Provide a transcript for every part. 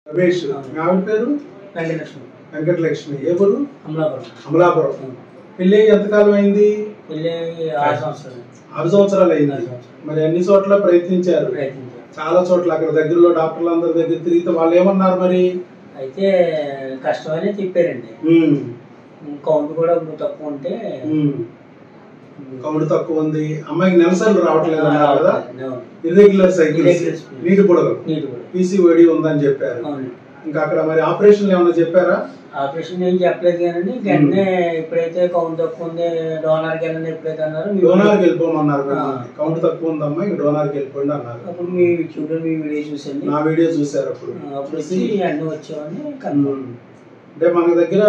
రమేష్ మీ ఆవిడ పేరు వెంకటలక్ష్మి వెంకటలక్ష్మి ఏ ఊరు అమలాపురం అమలాపురం పెళ్ళి అయ్యి ఎంతకాలం అయింది పెళ్ళి ఆరు సంవత్సరాలు ఆరు సంవత్సరాలు అయింది ఆరు సంవత్సరాలు మరి అన్ని చోట్ల ప్రయత్నించారు ప్రయత్నించాను చాలా చోట్ల అక్కడ దగ్గరలో డాక్టర్లు అందరి దగ్గర తిరిగితే వాళ్ళు ఏమన్నారు మరి అయితే కష్టమనే చెప్పారండి ఉమ్, కౌంట్ కూడా ఇప్పుడు తక్కువ ఉంటే ఉమ్, కౌంట్ తక్కువ ఉంది అమ్మాయికి నెలసలు రావట్లేదు అన్నారు కదా అవును. Irregular cycles Irregular cycles. నీటి బుడగలు నీటి కూడా పీసీఓడి ఉందని చెప్పారు అవును ఇంకా అక్కడ మరి ఆపరేషన్లు ఏమైనా చెప్పారా ఆపరేషన్ ఏం చెప్పలేదు కానీ వెంటనే ఎప్పుడైతే కౌంట్ తక్కువ ఉంది డోనర్కి వెళ్ళండి ఎప్పుడైతే అన్నారు మీ- డోనార్కి వెళ్ళిపోమన్నారు ఆ. కౌంట్ తక్కువ ఉందమ్మా ఇంక డోనార్కి వెళ్ళిపోండి అన్నారు అప్పుడు మీ యూట్యూబ్లో మీ వీడియో చూసండి నా వీడియో చూశారు అప్పుడు అప్పుడు వచ్చి అన్నీ వచ్చామని కన్ఫర్మ్ ఉమ్. అంటే మన దగ్గర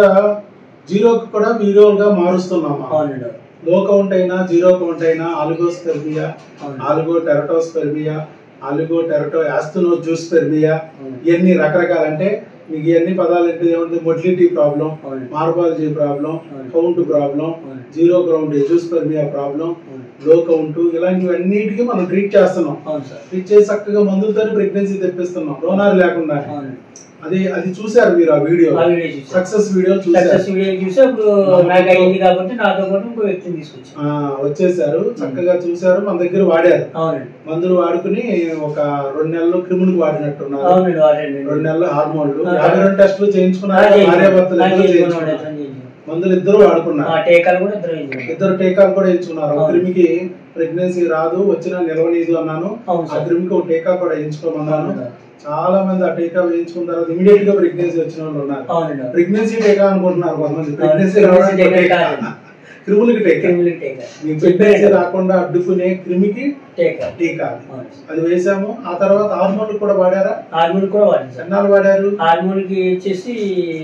జీరోకి కూడా వీడియోలుగా మారుస్తున్నామా అవునండి లో కౌంట్ అయినా జీరో కౌంట్ అయినా ఆలుగోస్ పెర్మియా అవును ఆలుగో టెరటోస్ పెర్మియా ఆలుగో టెరటో యాస్తనో జ్యూస్ పెర్మియా అవును ఇవన్నీ రకరకాల అంటే మీకు ఇవన్నీ పదాలు అంటే ఏముంది మొటిలిటీ ప్రాబ్లం అవును మార్బాలజీ ప్రాబ్లం అవును. కౌంట్ ప్రాబ్లం అవును జీరో కౌంట్ జ్యూస్ పెర్మియా ప్రాబ్లం అవును లో కౌంట్ ఇలాంటివన్నిటికీ మనం ట్రీట్ చేస్తున్నాం అవును సార్ ట్రీట్ చేసి చక్కగా మందులతో ప్రెగ్నెన్సీ తెప్పిస్తున్నాం డోనార్ లేకుండా అవును అది అది చూశారు మీరు ఆ వీడియో ఆ వీడియో చూసాను సక్సెస్ వీడియో చూశారు సక్సెస్ వీడియో చూసి అప్పుడు నాకు అయింది కాబట్టి నాతో పాటు ఇంకో వ్యక్తిని తీసుకొచ్చాను ఆ, వచ్చేసారు చక్కగా చూశారు మన దగ్గర వాడారు అవునండి మందులు వాడుకుని ఒక రెండు నెలలు క్రిములకు వాడినట్టున్నారు అవునండి వాడండి రెండు నెలలు హార్మోన్లు ఆ. యాభై రెండు టెస్టులు చేయించుకున్నారు భార్యాభర్తలు ఇద్దరు చేయించుకున్నారు మందులు ఇద్దరు వాడుకున్నారు టీకాలు కూడా ఇద్దరు వేయించుకున్నాం. ఇద్దరు టీకాలు కూడా వేయించుకున్నారు ఒక అవును. క్రిమికి ప్రెగ్నెన్సీ రాదు వచ్చినా నిలవనీదు అన్నాను అవును ఆ సార్ క్రిమికి ఒక టీకా కూడా వేయించుకోమన్నాను అవును సార్. చాలా మంది ఆ టీకా వేయించుకున్న తర్వాత ఇమీడియట్ గా ప్రెగ్నెన్సీ వచ్చిన వాళ్ళు ఉన్నారు అవునండి ప్రెగ్నెన్సీ టీకా అనుకుంటున్నారు కొంతమంది ప్రెగ్నెన్సీ pregnancy రావడానికి టీకా టీకా కాదు. క్రిములకి టీకా క్రిమినల్ టీకా మీకు ప్రెగ్నెన్సీ రాకుండా అడ్డుకునే క్రిమికి టీకా టీకా అది. అవును సార్. అది వేసాము ఆ తర్వాత హార్మోన్లు కూడా వాడారా హార్మోన్ కూడా వాడాను సార్ ఎన్నాళ్ళు వాడారు హార్మోన్ కి వచ్చేసి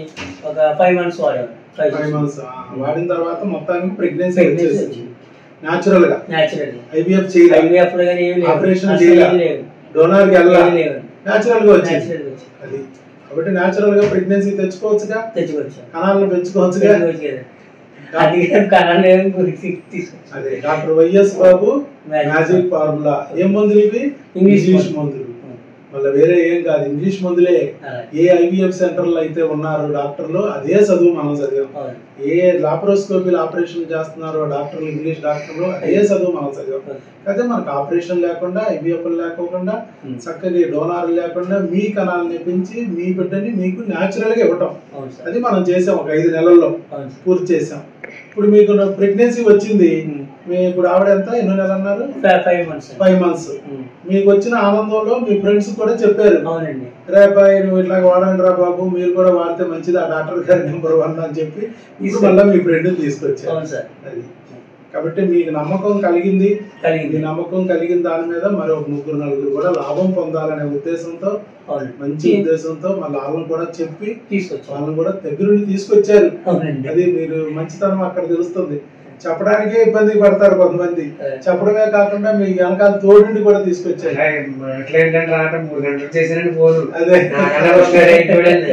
ఒక ఫైవ్ మంత్స్ వాడాను ఫైవ్ ఫైవ్ మంత్స్ వాడిన తర్వాత మొత్తానికి ప్రెగ్నెన్సీ Pregnancy వచ్చేసింది వచ్చింది. న్యాచురల్ గా న్యాచురల్ ఐవీఎఫ్ చేయాలి ఐవీఎఫ్ లో కానీ ఏమి లేవు Operation అసలు చేయలే. ఏమి లేవు డోనార్ కి ఏమి వెళ్ళాలి లేవు న్యాచురల్ గా వచ్చింది న్యాచురల్ వచ్చి అది కాబట్టి న్యాచురల్ గా ప్రెగ్నెన్సీ తెచ్చుకోవచ్చుగా తెచ్చుకొచ్చాను కణాలను పెంచుకోవచ్చుగా తెచ్చుకోవచ్చు కదా అది కన్నా గురించి తీసుకొచ్చాను అదే doctor YS Babu magic formula ఏం మందులు ఇవి ఇంగ్లీష్ ఇంగ్లీష్ మందులు మళ్ళీ వేరే ఏం కాదు ఇంగ్లీష్ మందులే అలాగే. ఏ ఐవీఎఫ్ సెంటర్లో అయితే ఉన్నారు డాక్టర్లు అదే చదువు మనం చదివాం అవును. ఏ లాప్రోస్కోపీలు ఆపరేషన్ చేస్తున్నారో డాక్టర్లు ఇంగ్లీష్ డాక్టర్లు అదే చదువు మనం చదివాం అయితే మనకు ఆపరేషన్ లేకుండా ఐవీఎఫ్ లేకోకుండా ఉమ్. చక్కగా డోనార్ లేకుండా మీ కణాలని పెంచి మీ బిడ్డని మీకు న్యాచురల్ గా ఇవ్వటం అవును సార్ అది మనం చేసాం ఒక ఐదు నెలల్లో అవును సార్ పూర్తి చేసాం ఇప్పుడు మీకు ప్రెగ్నెన్సీ వచ్చింది ఉమ్. మీ ఇప్పుడు ఆవిడ ఎంత ఎన్నో నెలలు అన్నారు five- five months sir. Five months um. మీకు వచ్చిన ఆనందంలో మీ ఫ్రెండ్స్ కూడా చెప్పారు అవునండి రేపాయి నువ్వు ఇట్లా వాడండి రా బాబు మీరు కూడా వాడితే మంచిది ఆ డాక్టర్ గారి నెంబర్ వన్ అని చెప్పి ఇప్పుడు మళ్ళీ మీ ఫ్రెండ్ తీసుకొచ్చారు అవును సార్ అది కాబట్టి మీకు నమ్మకం కలిగింది మీ కలిగింది నమ్మకం కలిగిన దాని మీద మరో ముగ్గురు నలుగురు కూడా లాభం పొందాలనే ఉద్దేశంతో అవును మంచి ఉద్దేశంతో మళ్ళీ వాళ్ళని కూడా చెప్పి తీసుకొచ్చాను వాళ్ళని కూడా దగ్గరుండి తీసుకొచ్చారు అవునండి అది మీరు మంచితనం అక్కడ తెలుస్తుంది చెప్పడానికే ఇబ్బంది పడతారు కొంతమంది చెప్పడమే కాకుండా మీ వెనకాల తోడుండి కూడా తీసుకొచ్చారు ఎట్లా ఏంటంటే రావటం మూడు గంటలు చేసినట్టు పోదు అదే నాకన్నా ఒకసారి చూడండి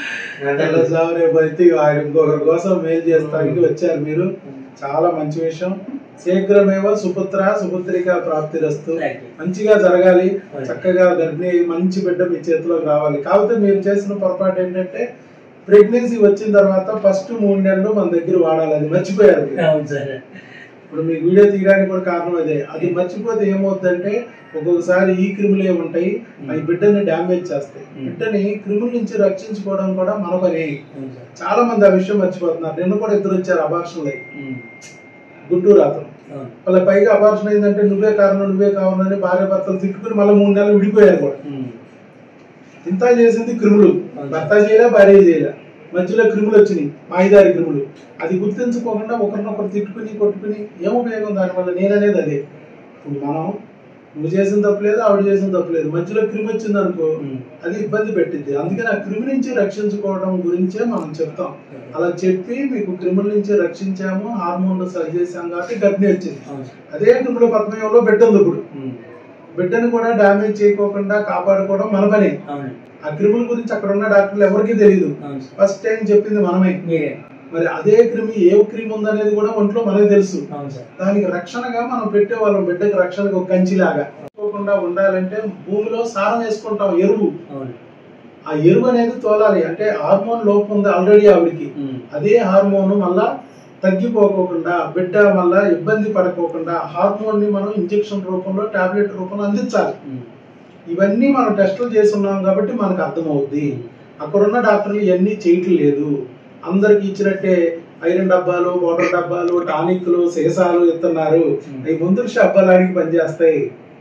తెల్లవారు రేపు అయితే ఆయన ఇంకొకరి కోసం మేలు చేస్తానికి వచ్చారు మీరు చాలా మంచి విషయం శీఘ్రమేవ సుపుత్ర సుపుత్రిక ప్రాప్తిరస్తు Thank you. మంచిగా జరగాలి చక్కగా గర్భిణి అయ్యి మంచి బిడ్డ మీ చేతిలోకి రావాలి కాకపోతే మీరు చేసిన పొరపాటు ఏంటంటే ప్రెగ్నెన్సీ వచ్చిన తర్వాత ఫస్ట్ మూడు నెలలు మన దగ్గర వాడాలి అది మర్చిపోయారు మీరు. అవును సార్ ఇప్పుడు మీకు వీడియో తీయడానికి కూడా కారణం అదే అది మర్చిపోతే ఏమవుతుందంటే ఒక్కొక్కసారి ఈ క్రిములు ఉంటాయి అవి బిడ్డని డ్యామేజ్ చేస్తాయి Hmm. బిడ్డని క్రిముల నుంచి రక్షించుకోవడం కూడా మన పని అవును సార్ చాలా మంది ఆ విషయం మర్చిపోతున్నారు నిన్న కూడా ఇద్దరు వచ్చారు అబార్షన్లు ఉమ్. గుంటూరు అతను అవును వాళ్ళ పైగా అబార్షన్ అయిందంటే నువ్వే కారణం నువ్వే కావాలని భార్య భర్తలు తిట్టుకుని మళ్ళీ మూడు నెలలు విడిపోయారు కూడా ఉమ్. ఇంత చేసింది క్రిములు అవును. భర్త చేయలే భార్య చేయలే మధ్యలో క్రిములు వచ్చినాయి మాయిదారి క్రిములు అది గుర్తించుకోకుండా ఒకరినొకరు తిట్టుకుని కొట్టుకుని ఏం ఉపయోగం దానివల్ల నేననేది అదే ఇప్పుడు మనం నువ్వు చేసిన తప్పు లేదు ఆవిడ చేసిన తప్పు లేదు మధ్యలో క్రిమి వచ్చింది అనుకో ఉమ్. అది ఇబ్బంది పెట్టింది అందుకని ఆ క్రిమి నుంచి రక్షించుకోవడం గురించే మనం చెప్తాం అలా చెప్పి మీకు క్రిముల నుంచి రక్షించాము హార్మోన్లు సరి చేసాం కాబట్టి గర్భిణి వచ్చింది అవును సార్ అదే క్రిముల పద్మయంలో బిడ్డ ఉంది ఇప్పుడు ఉమ్. బిడ్డను కూడా డ్యామేజ్ చేయకోకుండా కాపాడుకోవడం మన పని అవును ఆ క్రిముల గురించి అక్కడ ఉన్న డాక్టర్లు ఎవరికీ తెలియదు అవును సార్ ఫస్ట్ టైం చెప్పింది మనమే మీరే మరి అదే క్రిమి ఏ క్రిమి ఉందనేది కూడా ఒంట్లో మనకి తెలుసు అవును సార్ దానికి రక్షణగా మనం పెట్టే వాళ్ళం బిడ్డకి రక్షణకు ఒక కంచిలాగా పోకుండా ఉండాలంటే భూమిలో సారం వేసుకుంటాం ఎరువు అవును ఆ ఎరువు అనేది తోలాలి అంటే హార్మోన్ లోపం ఉంది ఆల్రెడీ ఆవిడకి ఉమ్. అదే హార్మోన్ మళ్ళా తగ్గిపోకోకుండా బిడ్డ మళ్ళా ఇబ్బంది పడకోకుండా హార్మోన్ ని మనం ఇంజెక్షన్ రూపంలో టాబ్లెట్ రూపంలో అందించాలి ఉమ్. ఇవన్నీ మనం టెస్టులు చేస్తున్నాం కాబట్టి మనకు అర్థమవుద్ది అక్కడున్న డాక్టర్లు ఇవన్నీ చేయటం లేదు అందరికి ఇచ్చినట్టే ఐరన్ డబ్బాలు వాటర్ డబ్బాలు టానిక్లు సీసాలు ఇస్తున్నారు అవి ముందు డబ్బాలానికి పనిచేస్తాయి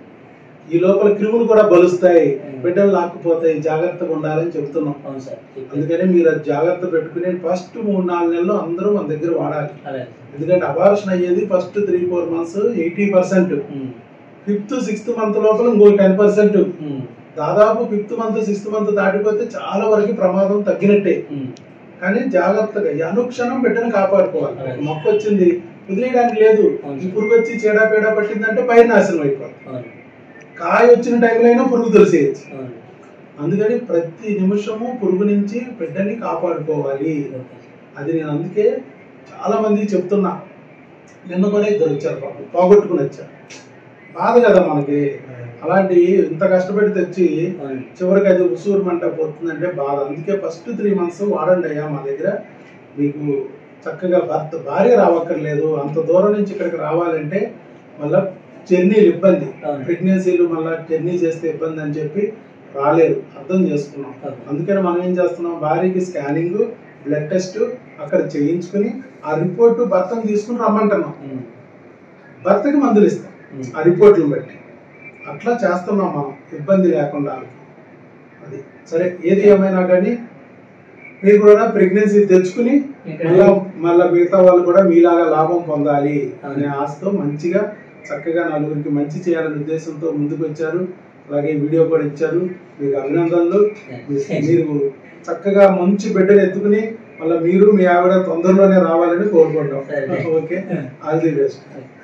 ఈ లోపల క్రిములు కూడా బలుస్తాయి బిడ్డలు లాక్కుపోతాయి జాగ్రత్తగా ఉండాలని చెప్తున్నాం అవును సార్ చెప్పారు. అందుకని మీరు అది జాగ్రత్త పెట్టుకుని ఫస్ట్ మూడు నాలుగు నెలలు అందరూ మన దగ్గర వాడాలి అలాగే ఎందుకంటే అబార్షన్ అయ్యేది first three four months eighty percent um. Fifth sixth month లోపల ఇంకో టెన్ పర్సెంట్ ఉమ్. దాదాపు ఫిఫ్త్ మంత్ సిక్స్త్ మంత్ దాటిపోతే చాలా వరకు ప్రమాదం తగ్గినట్టే ఉమ్. కానీ జాగ్రత్తగా ఈ అనుక్షణం బిడ్డను కాపాడుకోవాలి అలాగే. మొక్క వచ్చింది వదిలేయడానికి లేదు అవును. ఈ పురుగు వచ్చి చీడా పీడా పట్టిందంటే పైన నాశనం అయిపోతుంది అవును. కాయ వచ్చిన టైంలో అయినా పురుగు తెలిసేయచ్చు అవును. అందుకని ప్రతి నిమిషము పురుగు నుంచి బిడ్డని కాపాడుకోవాలి ఓకే. అది నేను అందుకే చాలా మందికి చెప్తున్నా నిన్న కూడా ఇద్దరు వచ్చారు పాపం పోగొట్టుకుని వచ్చారు బాధ కదా మనకి అలాంటి ఇంత కష్టపడి తెచ్చి అవును. చివరికి అది ఉసూరు మంట పోతుందంటే బాధ అందుకే ఫస్ట్ త్రీ మంత్స్ వాడండి అయ్యా మా దగ్గర మీకు చక్కగా భర్త భార్య రావక్కర్లేదు అంత దూరం నుంచి ఇక్కడికి రావాలంటే మళ్ళా జర్నీలు ఇబ్బంది అవును. ప్రెగ్నెన్సీలు మళ్ళా జర్నీ చేస్తే ఇబ్బంది అని చెప్పి రాలేరు అర్థం చేసుకున్నాం ఓకే. అందుకని మనం ఏం చేస్తున్నాం భార్యకి స్కానింగ్ బ్లడ్ టెస్ట్ అక్కడ చేయించుకుని ఆ రిపోర్ట్ భర్తను తీసుకుని రమ్మంటున్నాం ఉమ్. భర్తకి మందులు ఇస్తాం ఉమ్. ఆ రిపోర్ట్లను బట్టి అట్లా చేస్తున్నాం మనం ఇబ్బంది లేకుండా అది సరే ఏది ఏమైనా కానీ మీరు కూడా ప్రెగ్నెన్సీ తెచ్చుకుని ఇక్కడ మళ్ళా మళ్ళా మిగతా వాళ్ళు కూడా మీలాగా లాభం పొందాలి అనే ఆశతో మంచిగా చక్కగా నలుగురికి మంచి చేయాలనే ఉద్దేశంతో ముందుకు వచ్చారు అలాగే వీడియో కూడా ఇచ్చారు మీకు అభినందనలు మీ- మీరు చక్కగా మంచి బిడ్డను ఎత్తుకుని మళ్ళీ మీరు మీ ఆవిడ తొందరలోనే రావాలని కోరుకుంటాం సరే. Okay all the best okay.